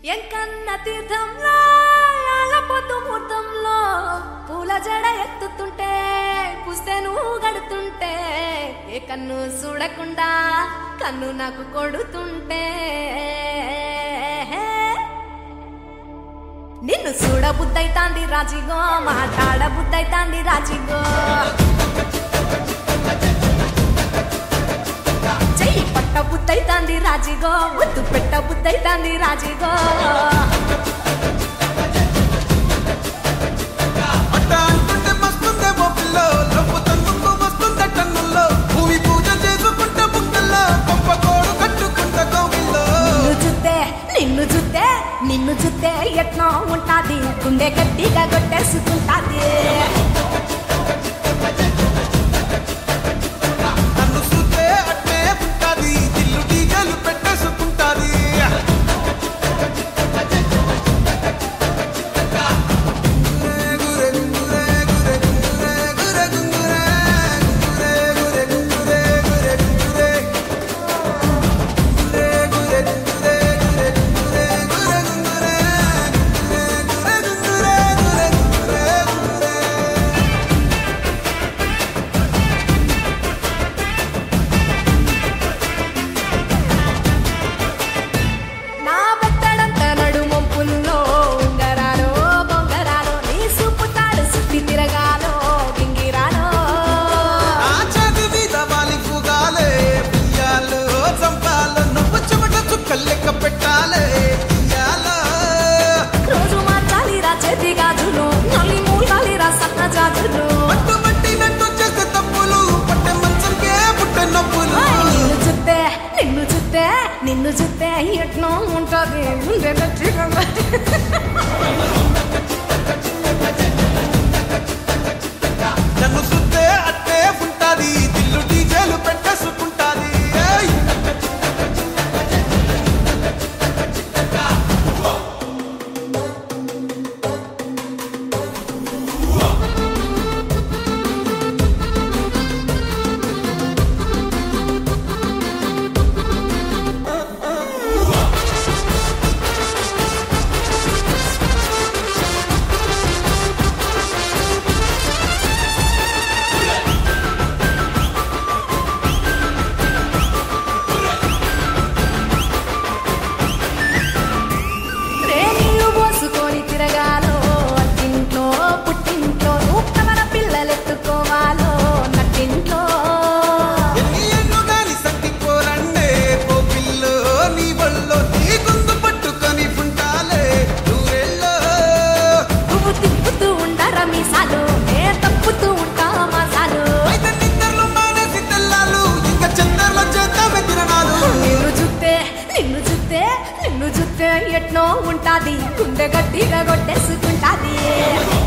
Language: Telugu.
ఎంకన్న తీర్థంలో పొద్దు ముహూర్తంలో పూల జడ ఎత్తుతుంటే పుస్తే నువ్వు గడుతుంటే ఏ కన్ను చూడకుండా కన్ను నాకు కొడుతుంటే నిన్ను చూడ బుద్ధైతాంది రాజిగో మాట్లాడ బుద్ధైతాంది రాజిగో చెయ్యి పట్ట బుద్ధైతాంది రాజిగో ముద్దు పెట్ట బుద్ధైతాంది రాజిగో అట్ట అంటుంటే మస్తుందే ఓ పిల్లో లవ్వు తందుకు మస్తుందే టన్నుల్లో భూమి పూజ చేసుకుంటే బుక్కల్లో గొప్ప కోడు కట్టుకుంటే కోవిల్లో నిన్ను చూస్తే నిన్ను చూస్తే నిన్ను చూస్తే ఎట్నో ఉంటాది గుండె గట్టిగా కొట్టేసుకుంటాది నన్ను చూస్తే అట్నే ఉంటాది ఇల్లు డీజలు పెట్టేసుకుంటాది గురే గురే గురే గురే గురే గురే గురే గురే గురే గురే గురే గురే గురే గురే గురే గురే గురే నా బెత్తడంత నడుమొంపుల్లో ఉంగరాలో బొంగరాలో నీ సూపు తాడు సుత్తి తిరగాలో గింగిరాలో ఆ చది మీద వాలి పుగాలే పియ్యాలు చంపాలు నువ్వు చెమట చుక్కలు లెక్క పెట్టాలే ఇయ్యాలో రోజు మార్చాలిరా చేతి గాజులు నల్లి మూలాలిరా సన్న జాజులు పట్టు పట్టినట్టు చేసే తప్పులు పట్టే మంచంకే పుట్టే నొప్పులు ఓయ్, నిన్ను చూస్తే నిన్ను చూస్తే నిన్ను చూస్తే ఎట్నో ఉంటది ఉండే గట్టిగా నన్ను సుత్తే అట్టే ఉంటాది దిల్లు డీజేలు పెట్టేసుకుంటాది ఏయ్! నీళ్ళు పోసుకొని తిరగాలో అట్టింట్లో పుట్టింట్లో నూకవర పిల్లలెత్తుకోవాలో నట్టింట్లో ఎన్ని ఎన్ను గాని సంటిపోరండే ఓ పిల్లో నీ బళ్ళో నీ గుందు పట్టుకొని ఉంటాలే నువ్వెళ్ళో నువ్వు తిప్పుతూ ఉండరా మీసాలు నే తప్పుతూ ఉంటా మసాలు అయితే నిద్రలు మానేసి తెల్లాలు ఇంకా చందర్లో చేద్దామే తిరణాలు నిన్ను చూస్తే నిన్ను చూస్తే నిన్ను చూస్తే ఎట్నో ఉంటాది గుండె గట్టిగా కొట్టేసుకుంటాది